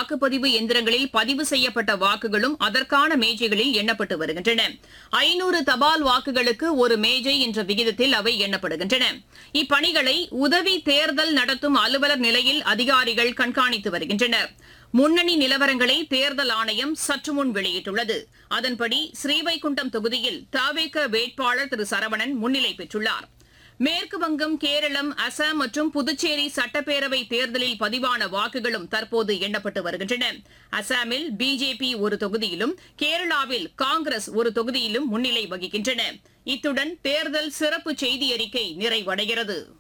வாக்குப்பதிவு எந்திரங்களில் பதிவு செய்யப்பட்ட வாக்குகளும் அதற்கான மேஜைகளில் எண்ணப்பட்டு வருகின்றன ஐநூறு தபால் வாக்குகளுக்கு ஒரு மேஜை என்ற விகிதத்தில் அவை எண்ணப்படுகின்றன இப்பணிகளை உதவி தேர்தல் நடத்தும் அலுவலர் நிலையில் அதிகாரிகள் கண்காணித்து வருகின்றனர் முன்னணி நிலவரங்களை தேர்தல் ஆணையம் சற்று முன் வெளியிட்டுள்ளது அதன்படி ஸ்ரீவைகுண்டம் தொகுதியில் தாவேக வேட்பாளர் திரு சரவணன் முன்னிலை பெற்றுள்ளார் மேற்கு வங்கம் கேரளம் அசாம் மற்றும் புதுச்சேரி சட்டப்பேரவை தேர்தலில் பதிவான வாக்குகளும் தற்போது எண்ணப்பட்டு வருகின்றன அசாமில் பிஜேபி ஒரு தொகுதியிலும் கேரளாவில் காங்கிரஸ் ஒரு தொகுதியிலும் முன்னிலை வகிக்கின்றன இத்துடன் தேர்தல் சிறப்பு செய்தி அறிக்கை நிறைவடைகிறது